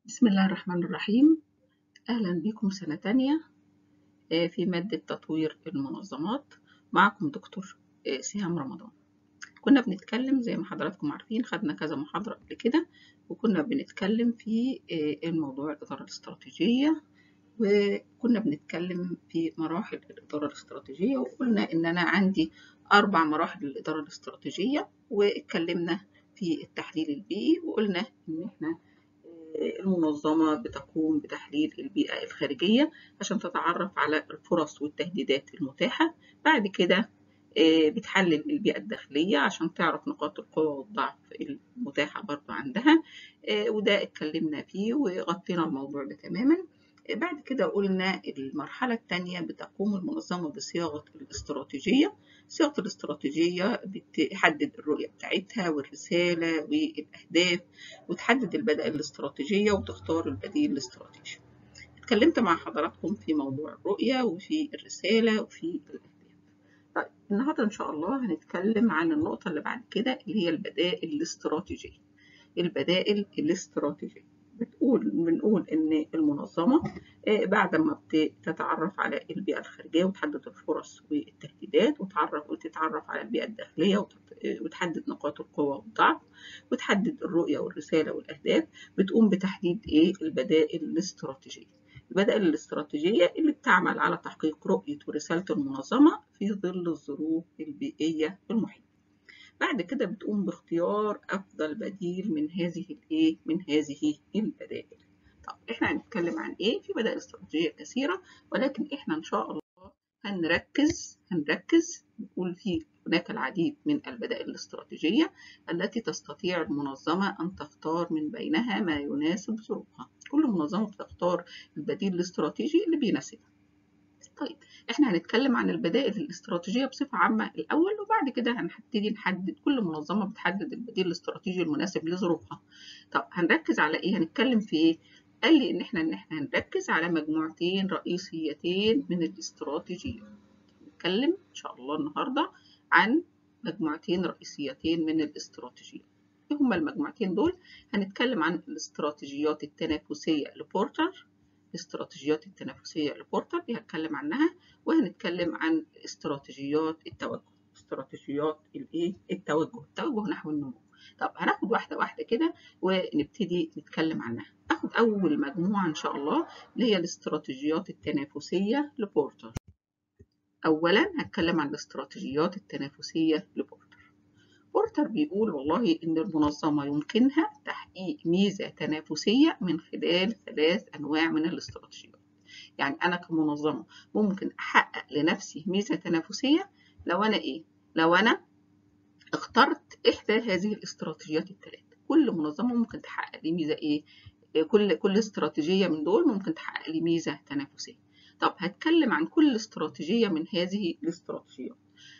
بسم الله الرحمن الرحيم أهلا بكم سنة تانية في مادة تطوير المنظمات معكم دكتور سهام رمضان كنا بنتكلم زي ما حضراتكم عارفين خدنا كذا محاضرة قبل كده وكنا بنتكلم في الموضوع الإدارة الاستراتيجية وكنا بنتكلم في مراحل الإدارة الاستراتيجية وقلنا إن أنا عندي أربع مراحل للإدارة الاستراتيجية واتكلمنا في التحليل البيئي وقلنا إن إحنا المنظمة بتقوم بتحليل البيئة الخارجية عشان تتعرف على الفرص والتهديدات المتاحة بعد كده بتحلل البيئة الداخلية عشان تعرف نقاط القوة والضعف المتاحة برضو عندها وده اتكلمنا فيه وغطينا الموضوع ده تماما بعد كده قلنا المرحلة الثانية بتقوم المنظمة بصياغة الاستراتيجية صياغة الاستراتيجية بتحدد الرؤية بتاعتها والرسالة والأهداف وتحدد البدائل الاستراتيجية وتختار البديل الاستراتيجي اتكلمت مع حضراتكم في موضوع الرؤية وفي الرسالة وفي الأهداف طيب النهاردة إن شاء الله هنتكلم عن النقطة اللي بعد كده اللي هي البدائل الاستراتيجية البدائل الاستراتيجية بتقول بنقول ان المنظمه بعد ما بتتعرف على البيئه الخارجيه وتحدد الفرص والتهديدات وتعرف وتتعرف على البيئه الداخليه وتحدد نقاط القوه والضعف وتحدد الرؤيه والرساله والاهداف بتقوم بتحديد ايه البدائل الاستراتيجيه البدائل الاستراتيجيه اللي بتعمل على تحقيق رؤيه ورساله المنظمه في ظل الظروف البيئيه المحيطه بعد كده بتقوم باختيار افضل بديل من هذه الايه من هذه البدائل طب احنا هنتكلم عن ايه في بدائل استراتيجيه كثيره ولكن احنا ان شاء الله هنركز هنركز نقول في هناك العديد من البدائل الاستراتيجيه التي تستطيع المنظمه ان تختار من بينها ما يناسب ظروفها كل منظمه بتختار البديل الاستراتيجي اللي بيناسبها طيب احنا هنتكلم عن البدائل الاستراتيجية بصفة عامة الأول وبعد كده هنبتدي نحدد كل منظمة بتحدد البديل الاستراتيجي المناسب لظروفها طب هنركز على ايه هنتكلم في ايه قال لي ان احنا ان احنا هنركز على مجموعتين رئيسيتين من الاستراتيجية هنتكلم ان شاء الله النهاردة عن مجموعتين رئيسيتين من الاستراتيجية ايه هما المجموعتين دول هنتكلم عن الاستراتيجيات التنافسية لبورتر الاستراتيجيات التنافسية لبورتر دي هتكلم عنها وهنتكلم عن استراتيجيات التوجه استراتيجيات الايه التوجه التوجه نحو النمو طب هناخد واحدة واحدة كده ونبتدي نتكلم عنها اخد اول مجموعة ان شاء الله اللي هي الاستراتيجيات التنافسية لبورتر اولا هتكلم عن الاستراتيجيات التنافسية لبورتر بورتر بيقول والله إن المنظمة يمكنها تحقيق ميزة تنافسية من خلال ثلاث أنواع من الاستراتيجيات يعني أنا كمنظمة ممكن أحقق لنفسي ميزة تنافسية لو أنا إيه؟ لو أنا اخترت إحدى هذه الاستراتيجيات الثلاث كل منظمة ممكن تحقق لي ميزة إيه؟ كل كل استراتيجية من دول ممكن تحقق لي ميزة تنافسية طب هتكلم عن كل استراتيجية من هذه الاستراتيجيات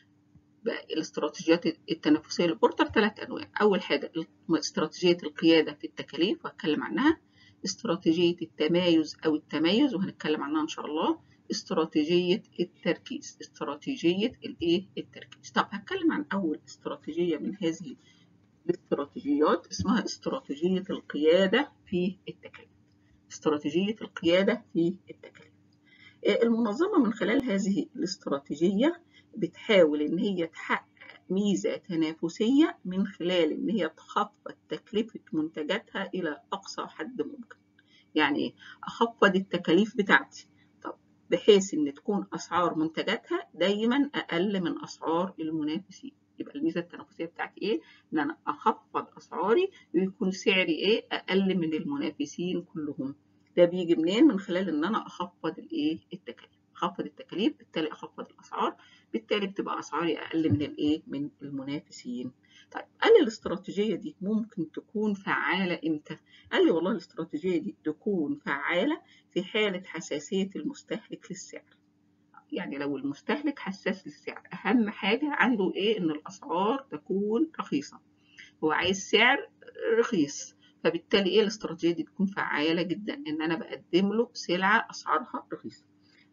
الاستراتيجيات التنافسية لبورتر ثلاث أنواع أول حاجة استراتيجية القيادة في التكاليف وهتكلم عنها استراتيجية التمايز أو التميز وهنتكلم عنها إن شاء الله استراتيجية التركيز استراتيجية الإيه التركيز طب هتكلم عن أول استراتيجية من هذه الاستراتيجيات اسمها استراتيجية القيادة في التكاليف استراتيجية القيادة في التكاليف المنظمة من خلال هذه الاستراتيجية بتحاول إن هي تحقق ميزة تنافسية من خلال إن هي تخفض تكلفة منتجاتها إلى أقصى حد ممكن. يعني إيه؟ أخفض التكاليف بتاعتي طب بحيث إن تكون أسعار منتجاتها دايما أقل من أسعار المنافسين. يبقى الميزة التنافسية بتاعتي إيه؟ إن أنا أخفض أسعاري ويكون سعري إيه؟ أقل من المنافسين كلهم. ده بيجي منين؟ من خلال إن أنا أخفض الإيه؟ التكاليف. اخفض التكاليف بالتالي اخفض الاسعار بالتالي بتبقى اسعاري اقل من الايه من المنافسين طيب قال لي الاستراتيجيه دي ممكن تكون فعاله امتى قال لي والله الاستراتيجيه دي تكون فعاله في حاله حساسيه المستهلك للسعر يعني لو المستهلك حساس للسعر اهم حاجه عنده ايه ان الاسعار تكون رخيصه هو عايز سعر رخيص فبالتالي ايه الاستراتيجيه دي تكون فعاله جدا ان انا بقدم له سلعه اسعارها رخيصه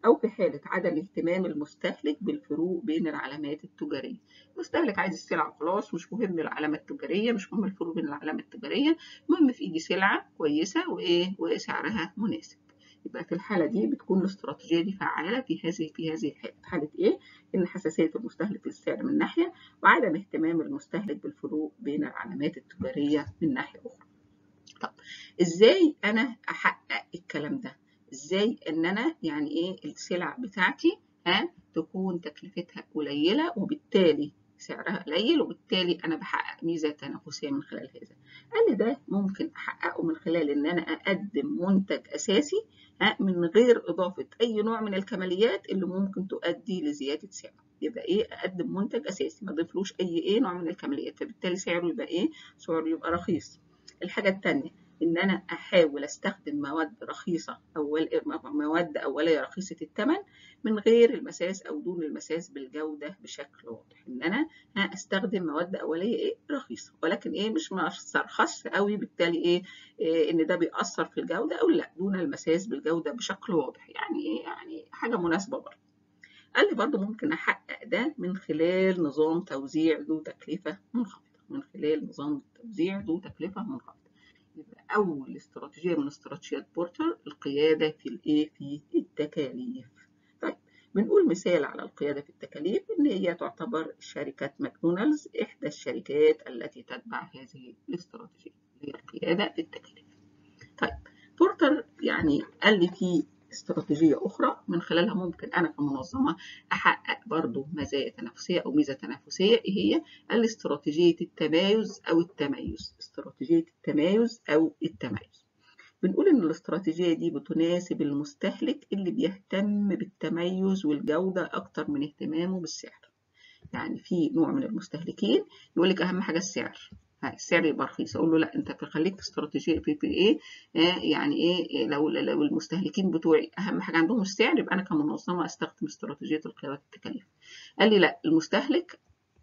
أو في حالة عدم اهتمام المستهلك بالفروق بين العلامات التجارية المستهلك عايز السلعة خلاص مش مهم العلامة التجارية مش مهم الفروق بين العلامة التجارية المهم في إيدي سلعة كويسة وإيه وسعرها مناسب يبقى في الحالة دي بتكون الاستراتيجية دي فعالة في هذه في هذه الحالة حالة إيه؟ إن حساسية المستهلك للسعر من ناحية وعدم اهتمام المستهلك بالفروق بين العلامات التجارية من ناحية أخرى. طب إزاي أنا أحقق الكلام ده؟ إزاي إن أنا يعني إيه السلع بتاعتي ها تكون تكلفتها قليلة وبالتالي سعرها قليل وبالتالي انا بحقق ميزه تنافسيه من خلال هذا قال لي ده ممكن احققه من خلال ان انا اقدم منتج اساسي من غير اضافه اي نوع من الكماليات اللي ممكن تؤدي لزياده سعره يبقى ايه اقدم منتج اساسي ما اضيفلوش اي ايه نوع من الكماليات فبالتالي سعره يبقى ايه سعره يبقى رخيص الحاجه الثانيه ان انا احاول استخدم مواد رخيصه اول مواد اوليه رخيصه الثمن من غير المساس او دون المساس بالجوده بشكل واضح ان انا استخدم مواد اوليه ايه رخيصه ولكن ايه مش مرخص قوي بالتالي إيه, ايه ان ده بيأثر في الجوده او لا دون المساس بالجوده بشكل واضح يعني ايه يعني حاجه مناسبه برضه قال لي برضه ممكن احقق ده من خلال نظام توزيع ذو تكلفه منخفضه من خلال نظام توزيع ذو تكلفه منخفضه يبقى أول استراتيجية من استراتيجيات بورتر القيادة في الإيه في التكاليف. طيب بنقول مثال على القيادة في التكاليف إن هي تعتبر شركة ماكدونالدز إحدى الشركات التي تتبع هذه الاستراتيجية هي القيادة في التكاليف. طيب بورتر يعني قال لي في استراتيجية أخرى من خلالها ممكن أنا كمنظمة أحقق برضو مزايا تنافسية أو ميزة تنافسية إيه هي؟ قال استراتيجية التمايز أو التميز استراتيجية التمايز أو التميز بنقول إن الاستراتيجية دي بتناسب المستهلك اللي بيهتم بالتميز والجودة أكتر من اهتمامه بالسعر يعني في نوع من المستهلكين يقول لك أهم حاجة السعر السعر يبقى رخيص اقول له لا انت في خليك في استراتيجيه في بي ايه يعني ايه لو لو المستهلكين بتوعي اهم حاجه عندهم السعر يبقى انا كمنظمه استخدم استراتيجيه القياده التكاليف قال لي لا المستهلك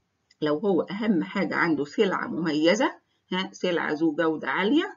لو هو اهم حاجه عنده سلعه مميزه ها سلعه ذو جوده عاليه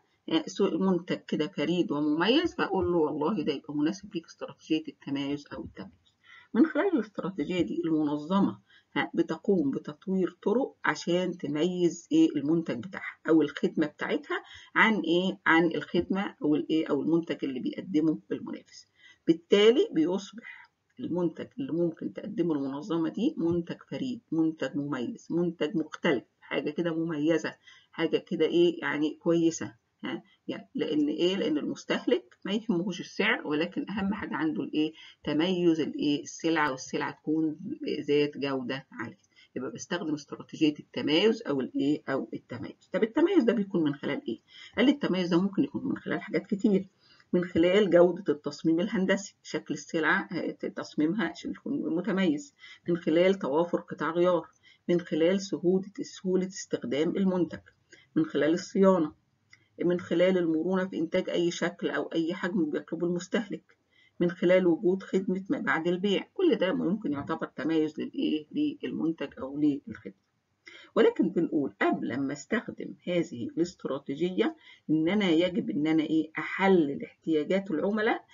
منتج كده فريد ومميز فاقول له والله ده يبقى مناسب ليك استراتيجيه التمايز او التميز من خلال الاستراتيجيه دي المنظمه بتقوم بتطوير طرق عشان تميز ايه المنتج بتاعها او الخدمه بتاعتها عن ايه عن الخدمه او الايه او المنتج اللي بيقدمه المنافس بالتالي بيصبح المنتج اللي ممكن تقدمه المنظمه دي منتج فريد منتج مميز منتج مختلف حاجه كده مميزه حاجه كده ايه يعني كويسه ها يعني لان ايه لان المستهلك ما يهمهوش السعر ولكن اهم حاجه عنده الايه تميز الايه السلعه والسلعه تكون ذات جوده عاليه يبقى بستخدم استراتيجيه التمايز او الايه او التميز طب التميز ده بيكون من خلال ايه قال لي التميز ده ممكن يكون من خلال حاجات كتير من خلال جودة التصميم الهندسي شكل السلعة تصميمها عشان يكون متميز من خلال توافر قطع غيار من خلال سهولة سهولة استخدام المنتج من خلال الصيانة من خلال المرونة في إنتاج أي شكل أو أي حجم بيطلبه المستهلك من خلال وجود خدمة ما بعد البيع كل ده ممكن يعتبر تميز للإيه للمنتج أو للخدمة ولكن بنقول قبل ما استخدم هذه الاستراتيجية إن أنا يجب إن أنا إيه أحلل احتياجات العملاء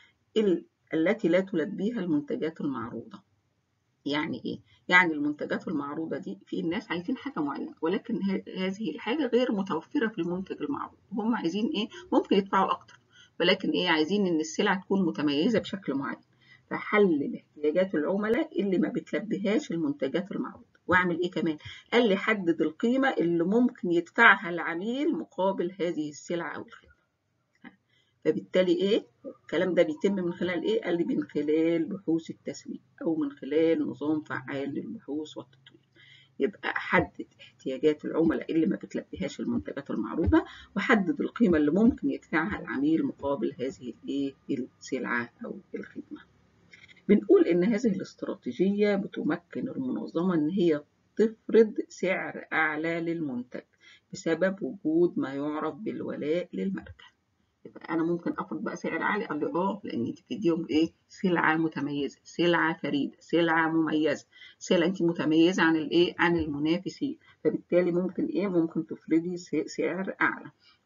التي لا تلبيها المنتجات المعروضة يعني ايه يعني المنتجات المعروضه دي في الناس عايزين حاجه معينه ولكن هذه الحاجه غير متوفره في المنتج المعروض هم عايزين ايه ممكن يدفعوا اكتر ولكن ايه عايزين ان السلعه تكون متميزه بشكل معين فحلل احتياجات العملاء اللي ما بتلبيهاش المنتجات المعروضه واعمل ايه كمان قال لي حدد القيمه اللي ممكن يدفعها العميل مقابل هذه السلعه او الخدمه فبالتالي ايه الكلام ده بيتم من خلال ايه قال لي من خلال بحوث التسويق او من خلال نظام فعال للبحوث والتطوير يبقى احدد احتياجات العملاء اللي ما بتلبيهاش المنتجات المعروضه واحدد القيمه اللي ممكن يدفعها العميل مقابل هذه الايه السلعه او الخدمه بنقول ان هذه الاستراتيجيه بتمكن المنظمه ان هي تفرض سعر اعلى للمنتج بسبب وجود ما يعرف بالولاء للماركه يبقى انا ممكن افرض بقى سعر عالي قال لي اه لان انت بتديهم ايه سلعه متميزه سلعه فريده سلعه مميزه سلعه انت متميزه عن الايه عن المنافسين فبالتالي ممكن ايه ممكن تفرضي سعر اعلى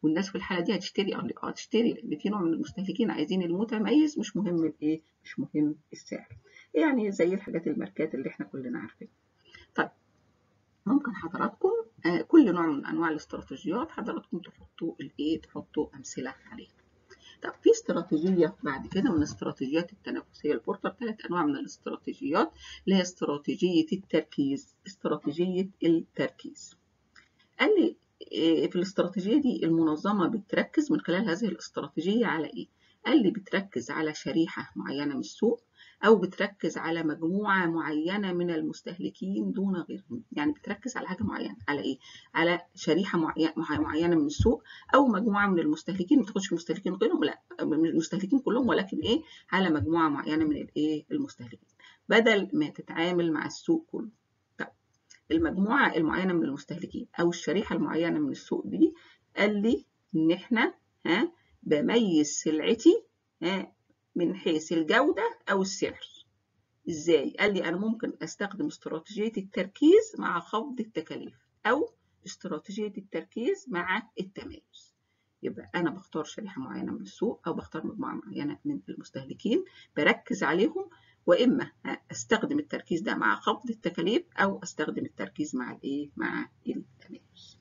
والناس في الحاله دي هتشتري اه هتشتري لان في نوع من المستهلكين عايزين المتميز مش مهم الايه مش مهم السعر يعني زي الحاجات الماركات اللي احنا كلنا عارفينها طيب ممكن حضراتكم آه كل نوع من انواع الاستراتيجيات حضراتكم تحطوا الايه تحطوا امثله عليها طب في استراتيجيه بعد كده من الاستراتيجيات التنافسيه البورتر ثلاث انواع من الاستراتيجيات اللي هي استراتيجيه التركيز استراتيجيه التركيز قال لي في الاستراتيجيه دي المنظمه بتركز من خلال هذه الاستراتيجيه على ايه قال لي بتركز على شريحه معينه من السوق أو بتركز على مجموعة معينة من المستهلكين دون غيرهم يعني بتركز على حاجة معينة على إيه؟ على شريحة معينة من السوق أو مجموعة من المستهلكين ما تاخدش المستهلكين غيرهم لا المستهلكين كلهم ولكن إيه؟ على مجموعة معينة من الإيه؟ المستهلكين بدل ما تتعامل مع السوق كله طيب المجموعة المعينة من المستهلكين أو الشريحة المعينة من السوق دي قال لي إن إحنا ها بميز سلعتي ها من حيث الجودة أو السعر إزاي؟ قال لي أنا ممكن أستخدم استراتيجية التركيز مع خفض التكاليف أو استراتيجية التركيز مع التميز يبقى أنا بختار شريحة معينة من السوق أو بختار مجموعة معينة من المستهلكين بركز عليهم وإما أستخدم التركيز ده مع خفض التكاليف أو أستخدم التركيز مع الإيه؟ مع التميز.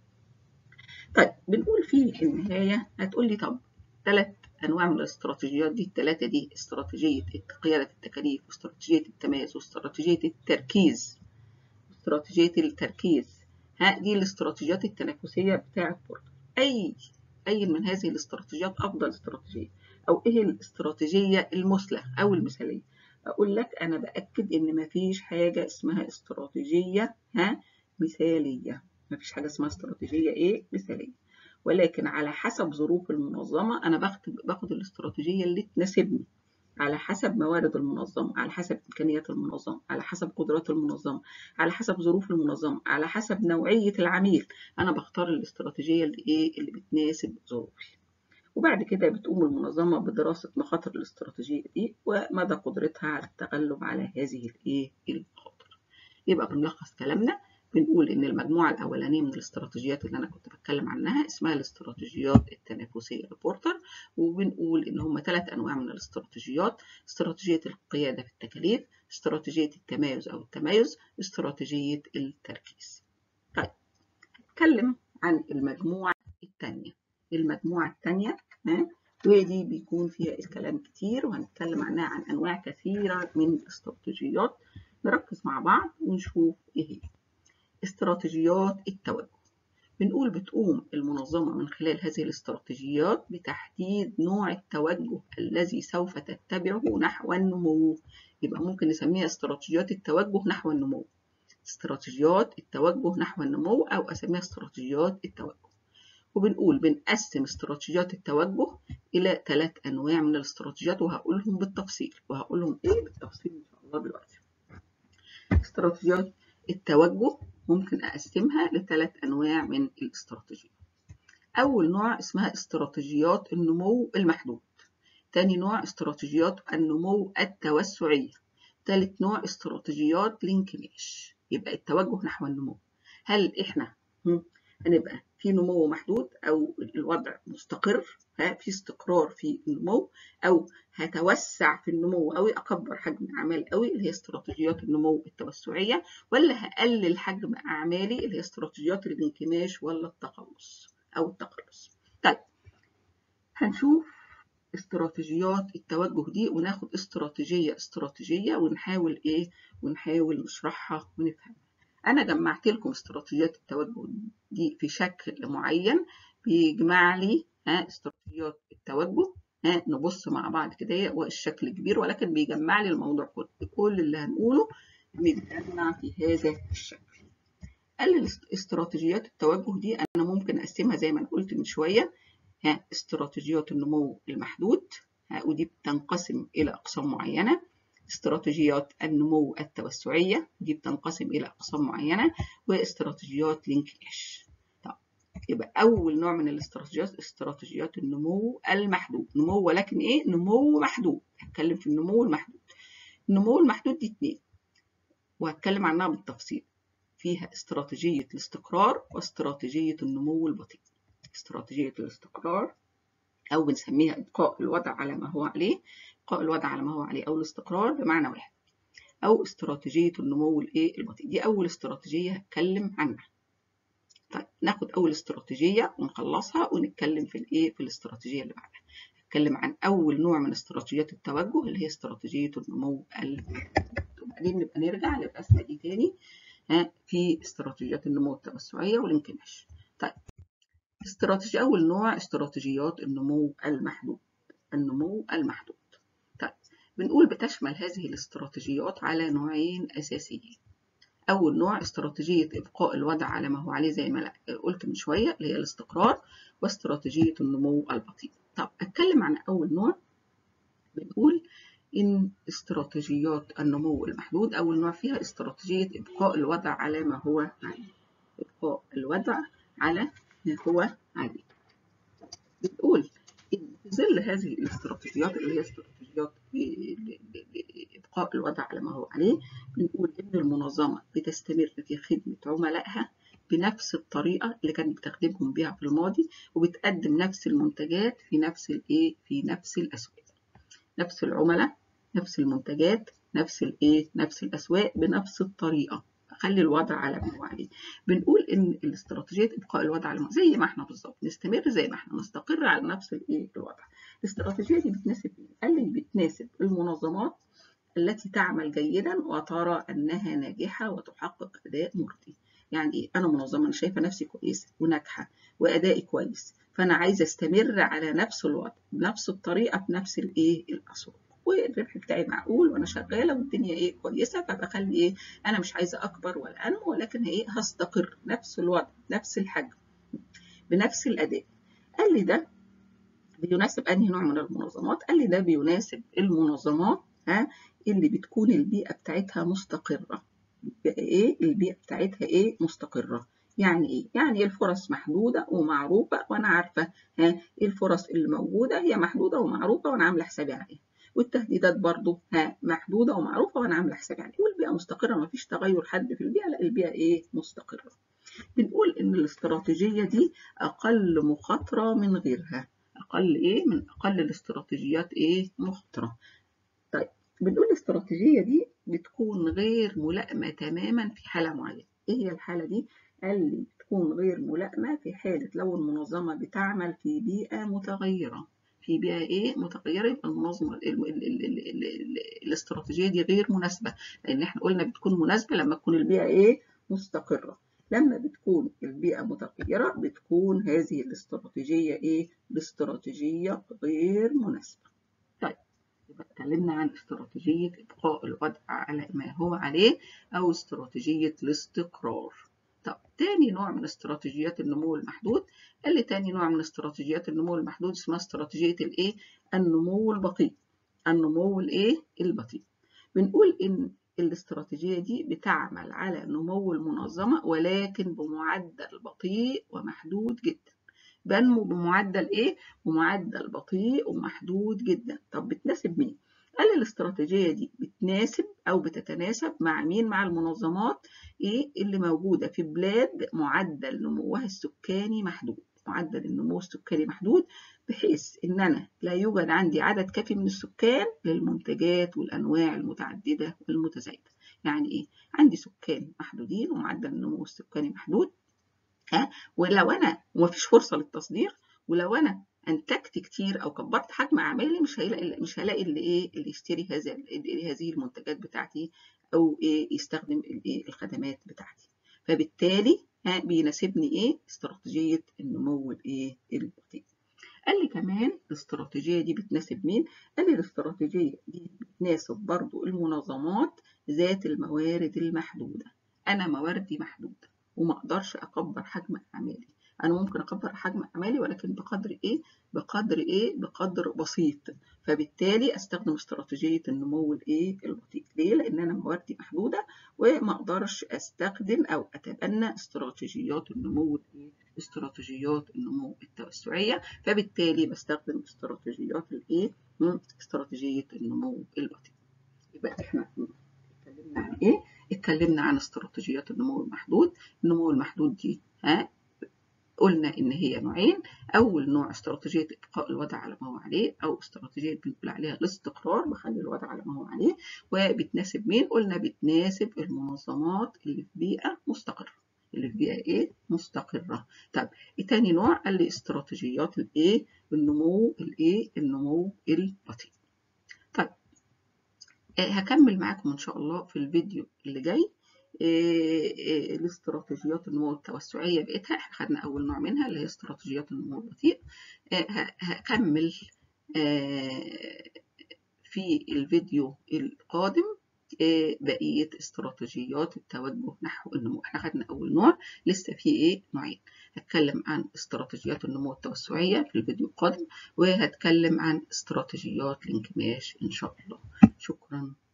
طيب بنقول في النهاية هتقول لي طب ثلاث انواع من الاستراتيجيات دي الثلاثه دي استراتيجيه قياده التكاليف واستراتيجيه التميز واستراتيجيه التركيز استراتيجيه التركيز ها دي الاستراتيجيات التنافسيه بتاعه بورتر اي اي من هذه الاستراتيجيات افضل استراتيجيه او ايه الاستراتيجيه المثلى او المثاليه اقول لك انا باكد ان مفيش حاجه اسمها استراتيجيه ها مثاليه مفيش حاجه اسمها استراتيجيه ايه مثاليه ولكن على حسب ظروف المنظمة أنا باخد باخد الاستراتيجية اللي تناسبني على حسب موارد المنظمة على حسب إمكانيات المنظمة على حسب قدرات المنظمة على حسب ظروف المنظمة على حسب نوعية العميل أنا بختار الاستراتيجية اللي إيه اللي بتناسب ظروفي وبعد كده بتقوم المنظمة بدراسة مخاطر الاستراتيجية دي ومدى قدرتها على التغلب على هذه الإيه المخاطر يبقى بنلخص كلامنا بنقول إن المجموعة الأولانية من الاستراتيجيات اللي أنا كنت بتكلم عنها اسمها الاستراتيجيات التنافسية البورتر وبنقول إن هم ثلاث أنواع من الاستراتيجيات استراتيجية القيادة في التكاليف استراتيجية التمايز أو التمايز استراتيجية التركيز طيب هتكلم عن المجموعة الثانية المجموعة الثانية ودي بيكون فيها الكلام كتير وهنتكلم عنها عن أنواع كثيرة من الاستراتيجيات نركز مع بعض ونشوف إيه هي استراتيجيات التوجه بنقول بتقوم المنظمة من خلال هذه الاستراتيجيات بتحديد نوع التوجه الذي سوف تتبعه نحو النمو يبقى ممكن نسميها استراتيجيات التوجه نحو النمو استراتيجيات التوجه نحو النمو أو أسميها استراتيجيات التوجه وبنقول بنقسم استراتيجيات التوجه إلى ثلاث أنواع من الاستراتيجيات وهقولهم بالتفصيل وهقولهم إيه بالتفصيل إن شاء الله دلوقتي استراتيجيات التوجه ممكن أقسمها لثلاث أنواع من الاستراتيجيات أول نوع اسمها استراتيجيات النمو المحدود تاني نوع استراتيجيات النمو التوسعية ثالث نوع استراتيجيات الانكماش يبقى التوجه نحو النمو هل إحنا هنبقى في نمو محدود أو الوضع مستقر في استقرار في النمو أو هتوسع في النمو أو أكبر حجم أعمال قوي اللي هي استراتيجيات النمو التوسعية ولا هقلل حجم أعمالي اللي هي استراتيجيات الانكماش ولا التقلص أو التقلص طيب هنشوف استراتيجيات التوجه دي وناخد استراتيجية استراتيجية ونحاول إيه ونحاول نشرحها ونفهمها أنا جمعت لكم استراتيجيات التوجه دي في شكل معين بيجمع لي ها استراتيجيات التوجه ها نبص مع بعض كده هو الشكل كبير ولكن بيجمع لي الموضوع كله كل اللي هنقوله بيتجمع في هذا الشكل قال لي استراتيجيات التوجه دي أنا ممكن أقسمها زي ما أنا قلت من شوية ها استراتيجيات النمو المحدود ها ودي بتنقسم إلى أقسام معينة استراتيجيات النمو التوسعية دي بتنقسم إلى أقسام معينة واستراتيجيات الانكماش طب يبقى أول نوع من الاستراتيجيات استراتيجيات النمو المحدود نمو ولكن إيه نمو محدود هتكلم في النمو المحدود النمو المحدود دي اتنين وهتكلم عنها بالتفصيل فيها استراتيجية الاستقرار واستراتيجية النمو البطيء استراتيجية الاستقرار أو بنسميها إبقاء الوضع على ما هو عليه إبقاء الوضع على ما هو عليه أو الاستقرار بمعنى واحد أو استراتيجية النمو الإيه البطيء دي أول استراتيجية هتكلم عنها طيب ناخد أول استراتيجية ونخلصها ونتكلم في الإيه في الاستراتيجية اللي بعدها نتكلم عن أول نوع من استراتيجيات التوجه اللي هي استراتيجية النمو المحدود وبعدين نبقى نرجع للرسمة دي تاني ها في استراتيجيات النمو التوسعية والانكماش طيب استراتيجية أول نوع استراتيجيات النمو المحدود النمو المحدود طيب بنقول بتشمل هذه الاستراتيجيات على نوعين أساسيين أول نوع استراتيجية إبقاء الوضع على ما هو عليه زي ما قلت من شوية اللي هي الاستقرار واستراتيجية النمو البطيء طب أتكلم عن أول نوع بنقول إن استراتيجيات النمو المحدود أول نوع فيها استراتيجية إبقاء الوضع على ما هو عليه إبقاء الوضع على ما هو عليه بنقول إن في ظل هذه الاستراتيجيات اللي هي استراتيجيات إبقاء الوضع على ما هو عليه بنقول إن المنظمة بتستمر في خدمة عملائها بنفس الطريقة اللي كانت بتخدمهم بيها في الماضي وبتقدم نفس المنتجات في نفس الإيه في نفس الأسواق نفس العملاء نفس المنتجات نفس الإيه نفس الأسواق بنفس الطريقة خلي الوضع على ما هو عليه بنقول ان الاستراتيجيه ابقاء الوضع على زي ما احنا بالظبط نستمر زي ما احنا نستقر على نفس الايه الوضع الاستراتيجيه دي بتناسب مين قال لي بتناسب المنظمات التي تعمل جيدا وترى انها ناجحه وتحقق اداء مرضي يعني ايه انا منظمه انا شايفه نفسي كويسه وناجحه وادائي كويس فانا عايزه استمر على نفس الوضع بنفس الطريقه بنفس الايه الاسواق والربح بتاعي معقول وانا شغاله والدنيا ايه كويسه فبخلي ايه انا مش عايزه اكبر ولا انمو ولكن ايه هستقر نفس الوضع نفس الحجم بنفس الاداء قال لي ده بيناسب انهي نوع من المنظمات قال لي ده بيناسب المنظمات ها اللي بتكون البيئه بتاعتها مستقره ايه البيئه بتاعتها ايه مستقره يعني ايه يعني الفرص محدوده ومعروفه وانا عارفه ها ايه الفرص اللي موجوده هي محدوده ومعروفه وانا عامله حسابي عليها والتهديدات برضو ها محدودة ومعروفة وأنا عاملة حسابي عليها والبيئة مستقرة مفيش تغير حد في البيئة لا البيئة إيه مستقرة بنقول إن الاستراتيجية دي أقل مخاطرة من غيرها أقل إيه من أقل الاستراتيجيات إيه مخاطرة طيب بنقول الاستراتيجية دي بتكون غير ملائمة تماما في حالة معينة إيه هي الحالة دي؟ قال لي بتكون غير ملائمة في حالة لو المنظمة بتعمل في بيئة متغيرة في بيئة إيه متغيرة يبقى المنظمة ال ال ال ال ال ال الاستراتيجية دي غير مناسبة لأن إحنا قلنا بتكون مناسبة لما تكون البيئة إيه مستقرة لما بتكون البيئة متغيرة بتكون هذه الاستراتيجية إيه الاستراتيجية غير مناسبة طيب يبقى اتكلمنا عن استراتيجية إبقاء الوضع على ما هو عليه أو استراتيجية الاستقرار طب تاني نوع من استراتيجيات النمو المحدود اللي تاني نوع من استراتيجيات النمو المحدود اسمها استراتيجية الايه النمو البطيء النمو الايه البطيء بنقول ان الاستراتيجية دي بتعمل على نمو المنظمة ولكن بمعدل بطيء ومحدود جدا بنمو بمعدل ايه بمعدل بطيء ومحدود جدا طب بتناسب مين قال الاستراتيجية دي بتناسب أو بتتناسب مع مين؟ مع المنظمات إيه اللي موجودة في بلاد معدل نموها السكاني محدود، معدل النمو السكاني محدود بحيث إن أنا لا يوجد عندي عدد كافي من السكان للمنتجات والأنواع المتعددة والمتزايدة. يعني إيه؟ عندي سكان محدودين ومعدل النمو السكاني محدود ها ولو أنا ومفيش فرصة للتصدير ولو أنا انتجت كتير او كبرت حجم اعمالي مش هلاقي مش هلاقي اللي ايه اللي يشتري هذا هذه المنتجات بتاعتي او ايه يستخدم الايه الخدمات بتاعتي فبالتالي ها بيناسبني ايه استراتيجيه النمو الايه البطيء قال لي كمان الاستراتيجيه دي بتناسب مين قال لي الاستراتيجيه دي بتناسب برضو المنظمات ذات الموارد المحدوده انا مواردي محدوده وما اقدرش اكبر حجم اعمالي انا ممكن اكبر حجم اعمالي ولكن بقدر ايه بقدر ايه بقدر بسيط فبالتالي استخدم استراتيجيه النمو الايه البطيء ليه لان انا مواردي محدوده وما اقدرش استخدم او اتبنى استراتيجيات النمو الايه استراتيجيات النمو التوسعيه فبالتالي بستخدم استراتيجيات الايه استراتيجيه النمو البطيء يبقى احنا اتكلمنا عن ايه اتكلمنا عن استراتيجيات النمو المحدود النمو المحدود دي ها قلنا إن هي نوعين أول نوع استراتيجية إبقاء الوضع على ما هو عليه أو استراتيجية بنقول عليها الاستقرار بخلي الوضع على ما هو عليه وبتناسب مين؟ قلنا بتناسب المنظمات اللي في بيئة مستقرة اللي في بيئة إيه؟ مستقرة. طب تاني نوع قال لي استراتيجيات الإيه؟ النمو الإيه؟ النمو البطيء. طيب هكمل معاكم إن شاء الله في الفيديو اللي جاي الاستراتيجيات النمو التوسعية بقيتها احنا خدنا أول نوع منها اللي هي استراتيجيات النمو البطيء هكمل في الفيديو القادم بقية استراتيجيات التوجه نحو النمو احنا خدنا أول نوع لسه في ايه نوعين هتكلم عن استراتيجيات النمو التوسعية في الفيديو القادم وهتكلم عن استراتيجيات الانكماش إن شاء الله شكرا